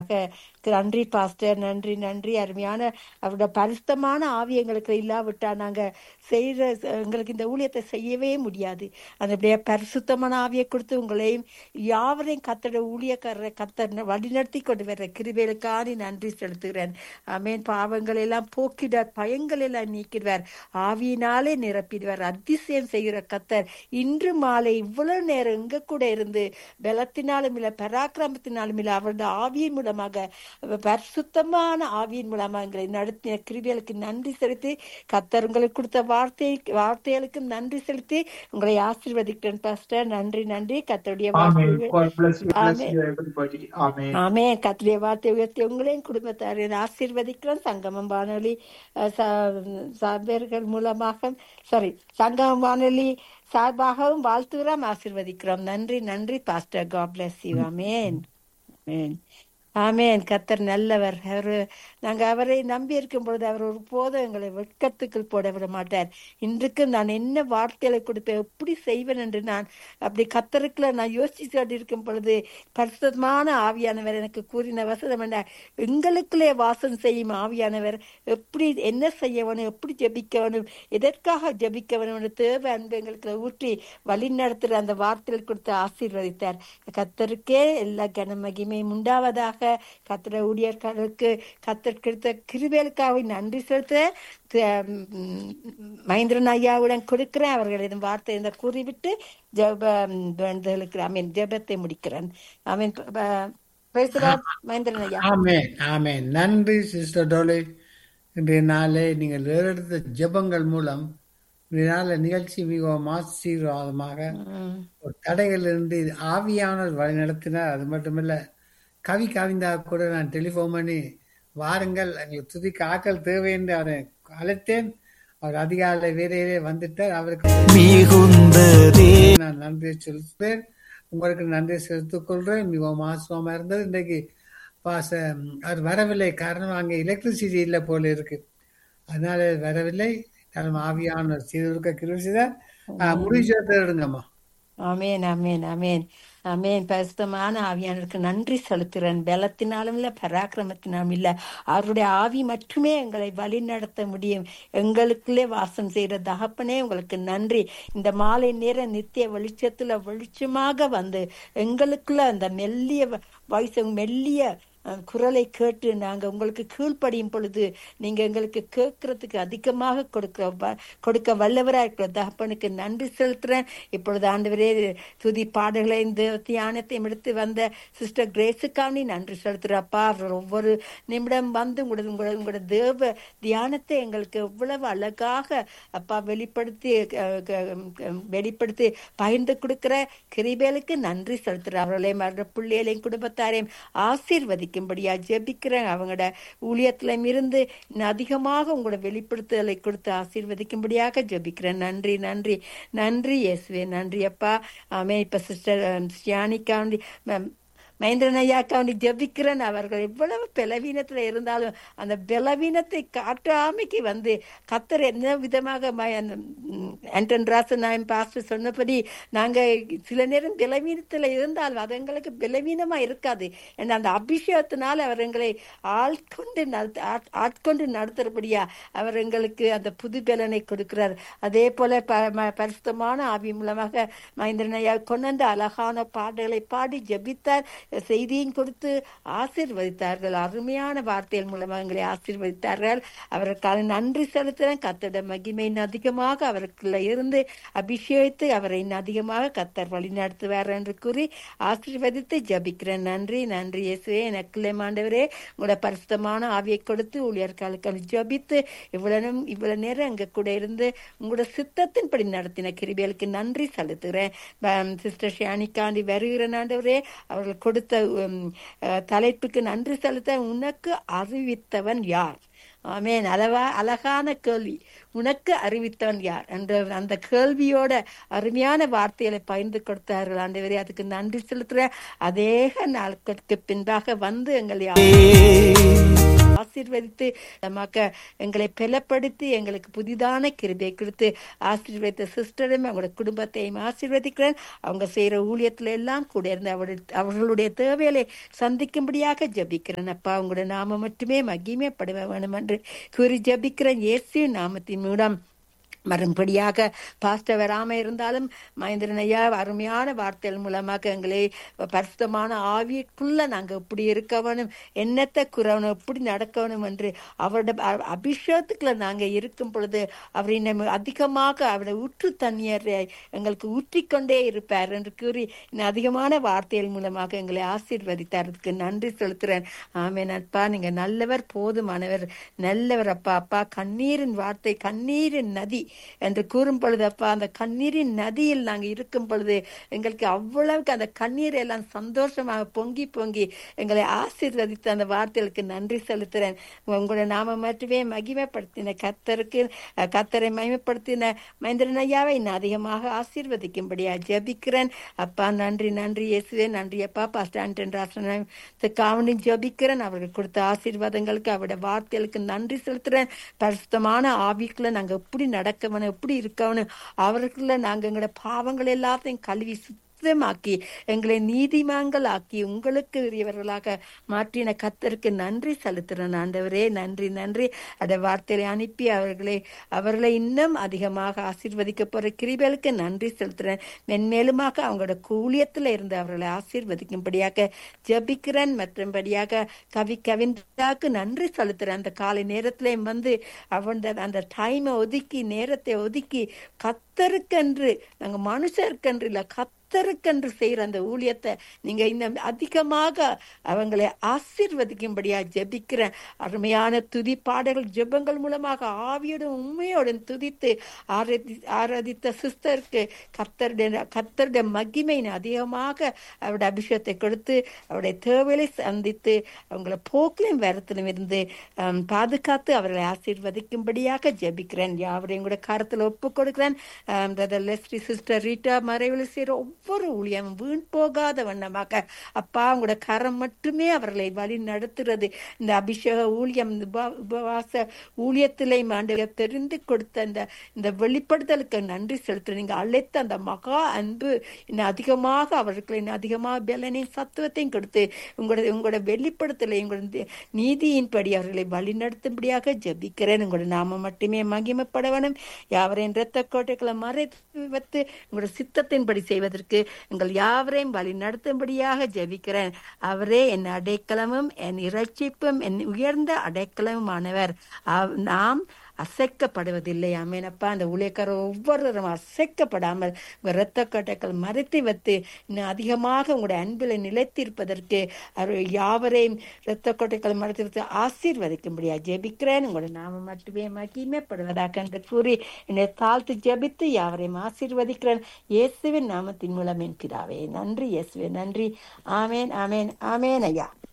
நன்றி பாஸ்டர் நன்றி நன்றி அருமையான அவருடைய பரிசுத்தமான ஆவி எங்களுக்கு இல்லாவிட்டா நாங்க செய்யற எங்களுக்கு இந்த ஊழியத்தை செய்யவே முடியாது அந்த அப்படியே பரிசுத்தமான ஆவியை கொடுத்து உங்களையும் யாவரையும் கத்தோட ஊழியக்காரரை கத்த வழிநடத்தி கொண்டு வர்ற கிருபைகளுக்கான நன்றி செலுத்துகிறேன் ஆமேன் பாவங்கள் எல்லாம் போக்கிடுவார் பயங்கள் எல்லாம் நீக்கிடுவார் ஆவியினாலே நிரப்பிடுவார் அதிசயம் செய்கிற கத்தர் இன்று மாலை இவ்வளவு நேரம் எங்க கூட இருந்து பலத்தினாலும் இல்ல பராக்கிரமத்தினாலும் இல்ல அவருடைய ஆவியின் மூலமாக பரிசுத்தமான ஆவியின் மூலமாக எங்களை நடத்தின கிருபிகளுக்கு நன்றி செலுத்தி கத்தர் உங்களுக்கு கொடுத்த வார்த்தை வார்த்தைகளுக்கும் நன்றி செலுத்தி உங்களை ஆசீர்வதிக்கிறேன் பாஸ்டர் நன்றி நன்றி கத்தருடைய Amen. வார்த்தை God bless you. Bless amen. you, everybody. Amen. ஆமே கத்திரிய வார்த்தை உயர்த்தி உங்களையும் குடும்பத்தாரையும் ஆசீர்வதிக்கிறோம் சங்கமம் வானொலி அஹ், ச- சபையர்கள் மூலமாக சாரி சங்கமம் வானொலி சார்பாகவும் வாழ்த்துகிறோம் ஆசீர்வதிக்கிறோம் நன்றி நன்றி பாஸ்டர் காட் பிளஸ் யூ ஆமேன் ஆமேன் ஆமேன் கத்தர் நல்லவர் அவர் நாங்க அவரை நம்பி இருக்கும் பொழுது அவர் ஒரு போதும் எங்களை வெட்கத்துக்குள் போட விட மாட்டார் இன்றைக்கு நான் என்ன வார்த்தைகளை கொடுப்பேன் எப்படி செய்வேன் என்று நான் அப்படி கத்தருக்குள்ள நான் யோசிச்சு கொண்டு இருக்கும் பொழுது பரிசுத்தமான ஆவியானவர் எனக்கு கூறின வசனம் என்ன எங்களுக்குள்ளே வாசம் செய்யும் ஆவியானவர் எப்படி என்ன செய்ய வேணும் எப்படி ஜெபிக்க வேணும் எதற்காக ஜெபிக்க வேணும் என்று தேவை அன்பு எங்களுக்கு ஊற்றி வழி நடத்துகிற அந்த வார்த்தைகள் கொடுத்து ஆசீர்வதித்தார் கத்தருக்கே எல்லா கன மகிமையும் உண்டாவதாக கத்திர ஊழியர்களுக்கு கத்தர் கிடைத்த கிருபேலுக்காக நன்றி செலுத்த த- ம், மகேந்திரன் ஐயாவுடன் கொடுக்கிறேன் அவர்கள் இதன் வார்த்தை இந்த கூறிவிட்டு ஜெப வேண்டுதலுக்கு ஐ மீன் ஜெபத்தை முடிக்கிறேன் ஐ மீன் மகேந்திரன் ஐயா ஆமென் ஆமென் நன்றி சிஸ்டர் டோலே இன்றைய நாளே நீங்கள் எடுத்த ஜெபங்கள் மூலம் இன்றைய நாள நிகழ்ச்சி மிகவும் ஆசீர்வாதமாக ம். ஒரு தடைகளிலிருந்து ஆவியானவர் வழி நடத்தினார் அது மட்டுமில்ல கவி கவிந்தா கூட நான் டெலிஃபோன் பண்ணி வாருங்கள் எங்களுக்கு துதிக்கு ஆக்கள் தேவை என்று அவரை அழைத்தேன் அவர் அதிகாலை வேறையிலே வந்துட்டார் அவருக்கு மிகுந்ததே நான் நன்றி செலுத்துவேன் உங்களுக்கு நன்றி செலுத்திக் கொள்றேன் மிகவும் ஆசுவமா இருந்தது இன்றைக்கு பாச அவர் வரவில்லை காரணம் அங்கே எலக்ட்ரிசிட்டி இல்லை போல இருக்கு அதனால வரவில்லை காரணம் ஆவியான செய்திருக்க கிருஷிதான் முடிஞ்ச எடுங்கம்மா ஆமேன் ஆமேன் ஆமேன் ஆமேன் பரிசுத்தமான ஆவியானவருக்கு நன்றி செலுத்துகிறேன் பலத்தினாலும் இல்ல பராக்கிரமத்தினாலும் இல்ல அவருடைய ஆவி மட்டுமே எங்களை வழி நடத்த முடியும் எங்களுக்குள்ளே வாசம் செய்கிற தகப்பனே உங்களுக்கு நன்றி இந்த மாலை நேர நித்திய வெளிச்சத்துல வெளிச்சமாக வந்து எங்களுக்குள்ள அந்த மெல்லிய வயசு மெல்லிய அஹ், குரலை கேட்டு நாங்க உங்களுக்கு கீழ்ப்படியும் பொழுது நீங்க எங்களுக்கு கேட்கறதுக்கு அதிகமாக கொடுக்க வ- கொடுக்க வல்லவரா இருக்கிற தகப்பனுக்கு நன்றி செலுத்துறேன் இப்பொழுது ஆண்டவரே துதி பாடல்களை இந்த தியானத்தையும் எடுத்து வந்த சிஸ்டர் கிரேஸுக்காண்டி நன்றி செலுத்துறப்பா அவர் ஒவ்வொரு நிமிடம் வந்து உங்களோட உங்களோட உங்களோட தேவ தியானத்தை எங்களுக்கு எவ்வளவு அழகாக அப்பா வெளிப்படுத்தி அஹ், க- க- வெளிப்படுத்தி பகிர்ந்து கொடுக்கிற கிரிபேலுக்கு நன்றி செலுத்துறேன் அவர்களையும் அவருடைய பிள்ளைகளையும் குடும்பத்தாரையும் ஆசீர்வதிக்கும்படியா ஜெபிக்கிறேன் அவங்களோட ஊழியத்திலும் இருந்து இன்னும் அதிகமாக உங்களோட வெளிப்படுத்துதலை கொடுத்து ஆசீர்வதிக்கும்படியாக ஜெபிக்கிறேன் நன்றி நன்றி நன்றி இயேசுவே நன்றி அப்பா ஆமே இப்ப சிஸ்டர் ஸ்யானிக்காண்டி மகேந்திரன் ஐயாக்காண்டி ஜெபிக்கிறேன் அவர்கள் எவ்வளவு பலவீனத்துல இருந்தாலும் அந்த பலவீனத்தை காட்டாமைக்கு வந்து கத்தர் என்ன விதமாக ஆண்டன் ராசன் நாயம் பாஸ்டர் சொன்னபடி நாங்க சில நேரம் பலவீனத்துல இருந்தால் அது எங்களுக்கு பலவீனமா இருக்காது ஏன்னா அந்த அபிஷேகத்தினால அவர் எங்களை ஆட்கொண்டு நடத்த ஆட்- ஆட்கொண்டு நடத்துறபடியா அவர் எங்களுக்கு அந்த புது பலனை கொடுக்கிறார் அதே போல ப- ம- பரிசுத்தமான ஆவி மூலமாக மகேந்திரன் ஐயா கொண்டு வந்த அழகான பாடல்களை பாடி ஜெபித்தார் செய்தியும் கொடுத்து ஆசீர்வதித்தார்கள் அருமையான வார்த்தைகள் மூலமாக எங்களை ஆசீர்வதித்தார்கள் அவருக்கான நன்றி செலுத்துகிறேன் கத்தோட மகிமையின் அதிகமாக அவருக்குள்ள இருந்து அபிஷேகித்து அவரை இன்னும் அதிகமாக கத்தர் வழி நடத்துவார் என்று கூறி ஆசீர்வதித்து ஜபிக்கிறேன் நன்றி நன்றி இயேசுவே எனக்குள்ளே மாண்டவரே உங்களோட பரிசுத்தமான ஆவியை கொடுத்து ஊழியர்களுக்கு ஜபித்து இவ்வளவு இவ்வளவு நேரம் எங்க கூட இருந்து உங்களோட சித்தத்தின்படி நடத்தின கிருபிகளுக்கு நன்றி செலுத்துகிறேன் சிஸ்டர் ஷியானிக்காண்டி வருகிற ஆண்டவரே அவர்கள் கொடுத்த உம், அஹ், தலைப்புக்கு நன்றி செலுத்த உனக்கு அறிவித்தவன் யார் ஆமேன் அளவா அழகான கேள்வி உனக்கு அறிவித்தவன் யார் என்ற அந்த கேள்வியோட அருமையான வார்த்தைகளை பகிர்ந்து கொடுத்தார்கள் ஆண்டவரே அதுக்கு நன்றி செலுத்துற அதேக நாட்களுக்கு பின்பாக வந்து எங்களை ஆசீர்வதித்து நமக்கு எங்களை பலப்படுத்தி எங்களுக்கு புதிதான கிருபை கொடுத்து ஆசீர்வதித்த சிஸ்டரும் அவங்களோட குடும்பத்தையும் ஆசீர்வதிக்கிறேன் அவங்க செய்யற ஊழியத்துல எல்லாம் கூட இருந்து அவருடைய அவர்களுடைய தேவைகளை சந்திக்கும்படியாக ஜபிக்கிறேன் அப்பா உங்களுடைய நாம மட்டுமே மகிமைப்பட வேணும் என்று கூறி ஜபிக்கிறேன் இயேசு நாமத்தின் மூலம் மறுபடியாக பாஸ்டர் வராம இருந்தாலும் மகேந்திரன் ஐயா அருமையான வார்த்தைகள் மூலமாக எங்களை பரிசுத்தமான ஆவிக்குள்ள நாங்க எப்படி இருக்க வேணும் என்னத்தை குறவணும் எப்படி நடக்க வேணும் என்று அவரோட அ- அபிஷேகத்துக்குள்ள நாங்க இருக்கும் பொழுது அவரை நம்ம அதிகமாக அவரை ஊற்று தண்ணீரை எங்களுக்கு ஊற்றிக்கொண்டே இருப்பார் என்று கூறி இன்னும் அதிகமான வார்த்தைகள் மூலமாக எங்களை ஆசீர்வதித்தார் அதுக்கு நன்றி செலுத்துறேன் ஆமே நட்பா நீங்க நல்லவர் போதுமானவர் நல்லவர் அப்பா அப்பா கண்ணீரின் வார்த்தை கண்ணீரின் நதி என்று கூறும் பொழுது அப்பா அந்த கண்ணீரின் நதியில் நாங்க இருக்கும் பொழுது எங்களுக்கு அவ்வளவுக்கு அந்த கண்ணீர் எல்லாம் சந்தோஷமாக பொங்கி பொங்கி எங்களை ஆசீர்வதித்த அந்த வார்த்தைகளுக்கு நன்றி செலுத்துறேன் உங்களோட நாம மட்டுமே மகிமைப்படுத்தின கத்தருக்கு அஹ், கத்தரை மகிமைப்படுத்தின மகேந்திரன் ஐயாவை இன்னும் அதிகமாக ஆசீர்வதிக்கும்படியா ஜெபிக்கிறேன் அப்பா நன்றி நன்றி இயேசுவே நன்றி அப்பா பாஸ்டர் ஆண்டன் ராசனாவுக்கு ஜெபிக்கிறேன் அவர்கள் கொடுத்த ஆசீர்வாதங்களுக்கு அவருடைய வார்த்தைகளுக்கு நன்றி செலுத்துறேன் பரிசுத்தமான ஆவிக்குள்ள நாங்க எப்படி நடக்கவனும் எப்படி இருக்கவனும் அவருக்குள்ள நாங்க எங்களோட பாவங்கள் எல்லாத்தையும் கழுவி சுத்தமாக்கி எங்களை நீதிமான்கள் ஆக்கி உங்களுக்கு உரியவர்களாக மாற்றின கத்தருக்கு நன்றி செலுத்துறேன் ஆண்டவரே நன்றி நன்றி அந்த வார்த்தையை அனுப்பி அவர்களை அவர்களை இன்னும் அதிகமாக ஆசீர்வதிக்க போற கிருபைகளுக்கு நன்றி செலுத்துறேன் மென்மேலுமாக அவங்களோட கூலியத்துல இருந்து அவர்களை ஆசீர்வதிக்கும்படியாக ஜபிக்கிறேன் மற்றும்படியாக கவி கவிந்தாக்கு நன்றி செலுத்துறேன் அந்த காலை நேரத்திலேயும் வந்து அவன் அந்த டைமை ஒதுக்கி நேரத்தை ஒதுக்கி கத்தருக்கென்று நாங்க மனுஷருக்கென்று இல்ல கத்தருக்கென்று செய்யற அந்த ஊழியத்தை நீங்க இன்னும் அதிகமாக அவங்களை ஆசீர்வதிக்கும்படியா ஜெபிக்கிறேன் அருமையான துதி பாடல்கள் ஜெபங்கள் மூலமாக ஆவியோடும் உண்மையோடும் துதித்து ஆராதி ஆராதித்த சிஸ்டருக்கு கத்தருடைய கத்தருடைய மகிமை அதிகமாக அவருடைய அபிஷேகத்தை கொடுத்து அவருடைய தேவையை சந்தித்து அவங்கள போக்கிலும் வரத்திலும் இருந்து ஆம், பாதுகாத்து அவர்களை ஆசீர்வதிக்கும்படியாக ஜெபிக்கிறேன் யாவரையும் கூட கருத்தில் ஒப்பு கொடுக்கிறேன் பிரதர் லெஸ்டி சிஸ்டர் ரீட்டா மறைவில் செய்கிற ஒவ்வொரு ஊழியம் வீண் போகாத வண்ணமாக அப்பா உங்களோட கரம் மட்டுமே அவர்களை வழி நடத்துறது இந்த அபிஷேக ஊழியம் இந்த உப- உபவாச ஊழியத்திலே ஆண்டு தெரிந்து கொடுத்த இந்த இந்த வெளிப்படுத்தலுக்கு நன்றி செலுத்துறேன் நீங்க அழைத்த அந்த மகா அன்பு இன்னும் அதிகமாக அவர்களுக்கு இன்னும் அதிகமாக பலனையும் சத்துவத்தையும் கொடுத்து உங்களோட உங்களோட வெளிப்படுத்தலை உங்களோட நீதியின்படி அவர்களை வழிநடத்தும்படியாக ஜெபிக்கிறேன் உங்களோட நாம மட்டுமே மகிமைப்பட வேணும் யாவரையும் இரத்த கோட்டைகளை மறைத்து வைத்து உங்களோட சித்தத்தின்படி செய்வதற்கு எங்கள் யாவரையும் வழி நடத்தும்படியாக ஜெபிக்கிறேன் அவரே என் அடைக்கலமும் என் இறைச்சிப்பும் என் உயர்ந்த அடைக்கலமுமானவர் அவ்- நாம் அசைக்கப்படுவதில்லை ஆமேனப்பா அந்த ஊழியக்காரர் ஒவ்வொருவரும் அசைக்கப்படாமல் உங்க இரத்த கட்டைகள் மறைத்து வைத்து இன்னும் அதிகமாக உங்களுடைய அன்பில் நிலைத்திருப்பதற்கு அவர் யாவரையும் இரத்த கொட்டைகள் மறைத்து வைத்து ஆசீர்வதிக்கும்படியா ஜெபிக்கிறேன் உங்களுடைய நாம மட்டுமே மகிமைப்படுவதாக என்று கூறி என்னை தாழ்த்து ஜெபித்து யாவரையும் ஆசீர்வதிக்கிறேன் இயேசுவின் நாமத்தின் மூலம் என் பிதாவே நன்றி இயேசுவே நன்றி ஆமேன் ஆமேன் ஆமேன் ஐயா